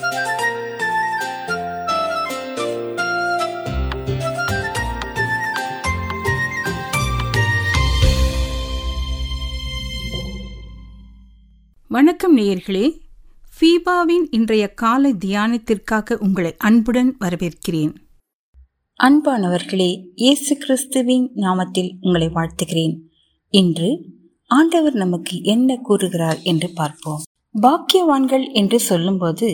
வணக்கம் நேயர்களே ஃபீபாவின் இன்றைய காலை தியானத்திற்காக உங்களை அன்புடன் வரவேற்கிறேன் அன்பானவர்களே இயேசு கிறிஸ்துவின் நாமத்தில் உங்களை வாழ்த்துகிறேன் இன்று ஆண்டவர் நமக்கு என்ன கூறுகிறார் என்று பார்ப்போம் பாக்கியவான்கள் என்று சொல்லும்போது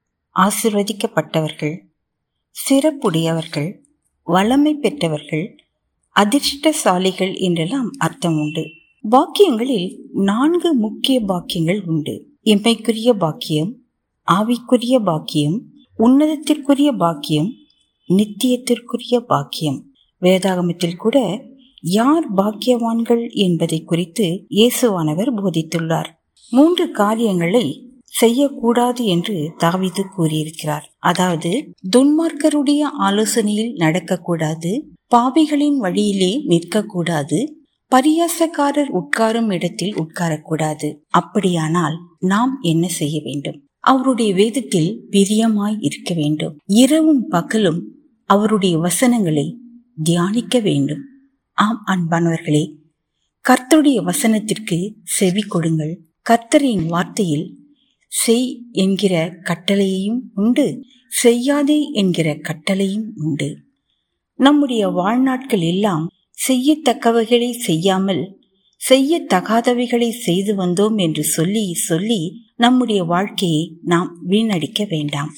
ஆசிர்வதிக்கப்பட்டவர்கள் சிறப்புடையவர்கள் வளமை பெற்றவர்கள் அதிர்ஷ்டசாலிகள் என்றெல்லாம் அர்த்தம் உண்டு பாக்கியங்களில் நான்கு முக்கிய பாக்கியங்கள் உண்டு எம்மைக்குரிய பாக்கியம் ஆவிக்குரிய பாக்கியம் உன்னதத்திற்குரிய பாக்கியம் நித்தியத்திற்குரிய பாக்கியம் வேதாகமத்தில் கூட யார் பாக்கியவான்கள் என்பதை குறித்து இயேசுவானவர் போதித்துள்ளார் மூன்று காரியங்களை செய்யக்கூடாது என்று தாவிது கூறியிருக்கிறார் அதாவது துன்மார்க்கருடைய ஆலோசனையில் நடக்கக்கூடாது பாவிகளின் வழியிலே நிற்கக்கூடாது பரியாசக்காரர் உட்காரும் இடத்தில் உட்காரக்கூடாது அப்படியானால் நாம் என்ன செய்ய வேண்டும் அவருடைய வேதத்தில் பிரியமாய் இருக்க வேண்டும் இரவும் பகலும் அவருடைய வசனங்களை தியானிக்க வேண்டும் ஆம் அன்பானவர்களே கர்த்தருடைய வசனத்திற்கு செவி கொடுங்கள் கர்த்தரின் வார்த்தையில் செய் என்கிற கட்டளையையும் உண்டு செய்யாதே என்கிற கட்டளையும் உண்டு நம்முடைய வாழ்நாட்கள் எல்லாம் செய்யத்தக்கவைகளை செய்யாமல் செய்யத்தகாதவைகளை செய்து வந்தோம் என்று சொல்லி சொல்லி நம்முடைய வாழ்க்கையை நாம் வீணடிக்க வேண்டாம்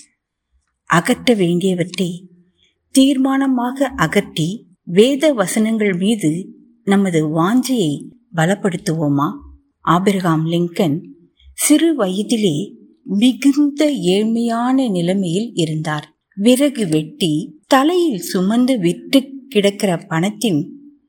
அகற்ற வேண்டியவற்றை தீர்மானமாக அகற்றி வேத வசனங்கள் மீது நமது வாஞ்சியை பலப்படுத்துவோமா ஆபிரகாம் லிங்கன் சிறு வயதிலே மிகுந்த ஏழ்மையான நிலைமையில் இருந்தார் விறகு வெட்டி தலையில் சுமந்து விட்டு கிடக்கிற பணத்தின்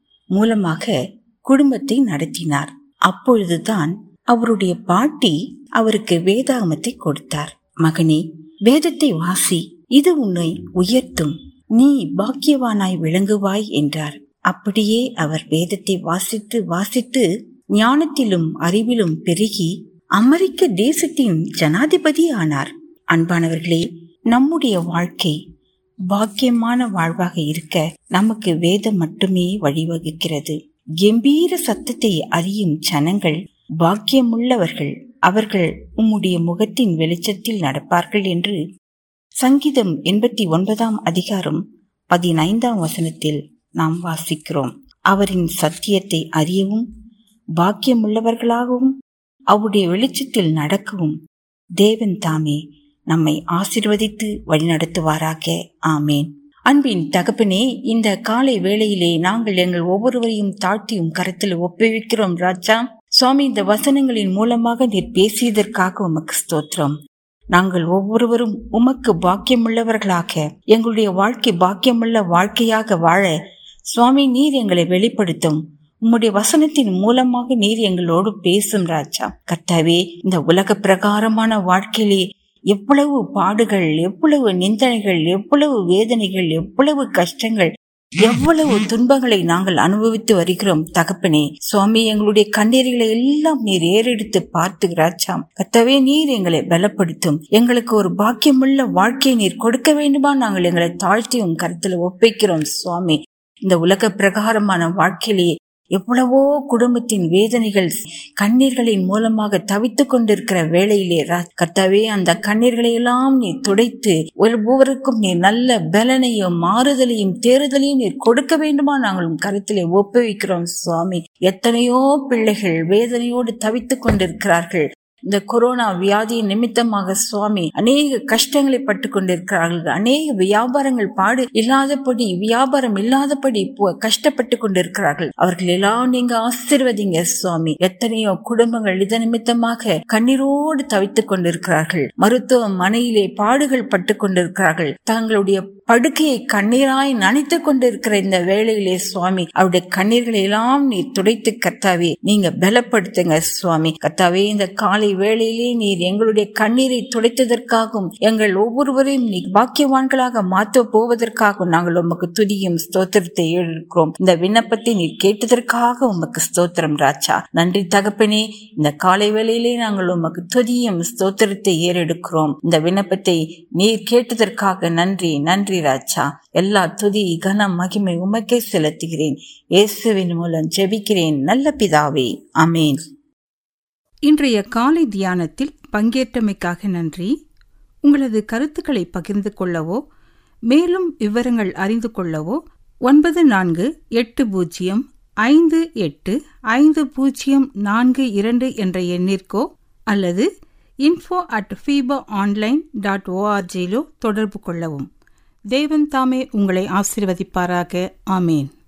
மூலமாக குடும்பத்தை நடத்தினார் அப்பொழுதுதான் அவருடைய பாட்டி அவருக்கு வேதாகமத்தை கொடுத்தார் மகனே வேதத்தை வாசி இது உன்னை உயர்த்தும் நீ பாக்கியவானாய் விளங்குவாய் என்றார் அப்படியே அவர் வேதத்தை வாசித்து வாசித்து ஞானத்திலும் அறிவிலும் பெருகி அமெரிக்க தேசத்தின் ஜனாதிபதி ஆனார் அன்பானவர்களே நம்முடைய வாழ்க்கை பாக்கியமான வாழ்வாக இருக்க நமக்கு வேதம் மட்டுமே வழிவகுக்கிறது கம்பீர சத்தத்தை அறியும் ஜனங்கள் பாக்கியமுள்ளவர்கள் அவர்கள் உம்முடைய முகத்தின் வெளிச்சத்தில் நடப்பார்கள் என்று சங்கீதம் எண்பத்தி ஒன்பதாம் அதிகாரம் பதினைந்தாம் வசனத்தில் நாம் வாசிக்கிறோம் அவரின் சத்தியத்தை அறியவும் பாக்கியமுள்ளவர்களாகவும் அவருடைய வெளிச்சத்தில் நடக்கவும் தேவன் தாமே நம்மை ஆசிர்வதித்து வழிநடத்துவாராக ஆமேன் அன்பின் தகப்பனே இந்த காலை வேளையிலே நாங்கள் எங்கள் ஒவ்வொருவரையும் தாழ்த்தியும் கரத்தில் ஒப்புவிக்கிறோம் ராஜா சுவாமி இந்த வசனங்களின் மூலமாக நீர் பேசியதற்காக உமக்கு ஸ்தோத்திரம் நாங்கள் ஒவ்வொருவரும் உமக்கு பாக்கியமுள்ளவர்களாக எங்களுடைய வாழ்க்கை பாக்கியமுள்ள வாழ்க்கையாக வாழ சுவாமி நீர் எங்களை வெளிப்படுத்தும் உம்முடைய வசனத்தின் மூலமாக நீர் எங்களோடு பேசும் ராஜா கர்த்தாவே இந்த உலக பிரகாரமான வாழ்க்கையிலே எவ்வளவு பாடுகள் எவ்வளவு நிந்தனைகள் எவ்வளவு வேதனைகள் எவ்வளவு கஷ்டங்கள் எவ்வளவு துன்பங்களை நாங்கள் அனுபவித்து வருகிறோம் தகப்பனே சுவாமி எங்களுடைய கண்ணீர்களை எல்லாம் நீர் ஏறெடுத்து பார்த்துகிறாச்சாம் கத்தவே நீர் எங்களை பலப்படுத்தும் எங்களுக்கு ஒரு பாக்கியமுள்ள வாழ்க்கையை நீர் கொடுக்க வேண்டுமா நாங்கள் எங்களை தாழ்த்தி உன் கருத்துல ஒப்பிக்கிறோம் சுவாமி இந்த உலக பிரகாரமான வாழ்க்கையிலேயே எவ்வளவோ குடும்பத்தின் வேதனைகள் கண்ணீர்களின் மூலமாக தவித்துக் கொண்டிருக்கிற வேளையிலே கர்த்தாவே அந்த கண்ணீர்களை எல்லாம் நீ துடைத்து ஒவ்வொருவருக்கும் நீ நல்ல பலனையும் மாறுதலையும் தேறுதலையும் நீர் கொடுக்க வேண்டுமா நாங்கள் கருத்திலே ஒப்புவிக்கிறோம் சுவாமி எத்தனையோ பிள்ளைகள் வேதனையோடு தவித்துக் கொண்டிருக்கிறார்கள் இந்த கொரோனா வியாதி நிமித்தமாக சுவாமி அநேக கஷ்டங்களை பட்டு கொண்டிருக்கிறார்கள் அநேக வியாபாரங்கள் பாடு இல்லாதபடி வியாபாரம் இல்லாதபடி கஷ்டப்பட்டு கொண்டிருக்கிறார்கள் அவர்கள் எல்லாம் நீங்க ஆசிர்வதிங்க சுவாமி எத்தனையோ குடும்பங்கள் இதன் நிமித்தமாக கண்ணீரோடு தவித்துக் கொண்டிருக்கிறார்கள் மருத்துவமனையிலே பாடுகள் பட்டு கொண்டிருக்கிறார்கள் தங்களுடைய படுக்கையை கண்ணீராய் நனைத்து கொண்டிருக்கிற இந்த வேளையிலே சுவாமி அவருடைய கண்ணீர்களை எல்லாம் நீ துடைத்து கத்தாவே நீங்க பலப்படுத்துங்க சுவாமி கத்தாவே இந்த காலை வேளையிலே நீர் எங்களுடைய கண்ணீரை துடைத்ததற்காகவும் எங்கள் ஒவ்வொருவரையும் நீர் பாக்கியவான்களாக மாற்ற போவதற்காகவும் நாங்கள் உமக்கு துதியும் ஸ்தோத்திரத்தை எழுக்கிறோம் இந்த விண்ணப்பத்தை நீர் கேட்டதற்காக உமக்கு ஸ்தோத்திரம் ராஜா நன்றி தகப்பனே இந்த காலை வேளையிலே நாங்கள் உமக்கு துதியும் ஸ்தோத்திரத்தை ஏறெடுக்கிறோம் இந்த விண்ணப்பத்தை நீர் கேட்டதற்காக நன்றி நன்றி ராஜா எல்லா துதி கனம் மகிமை உமக்கே செலுத்துகிறேன் இயேசுவின் மூலம் ஜெபிக்கிறேன் நல்ல பிதாவே அமேன் இன்றைய காலை தியானத்தில் பங்கேற்றமைக்காக நன்றி உங்களது கருத்துக்களை பகிர்ந்து கொள்ளவோ மேலும் விவரங்கள் அறிந்து கொள்ளவோ ஒன்பது நான்கு எட்டு பூஜ்ஜியம் ஐந்து எட்டு ஐந்து பூஜ்ஜியம் நான்கு இரண்டு என்ற எண்ணிற்கோ அல்லது info at FIBA online dot ஓஆர்ஜியிலோ தொடர்பு கொள்ளவும் தேவன் தாமே உங்களை ஆசிர்வதிப்பாராக ஆமேன்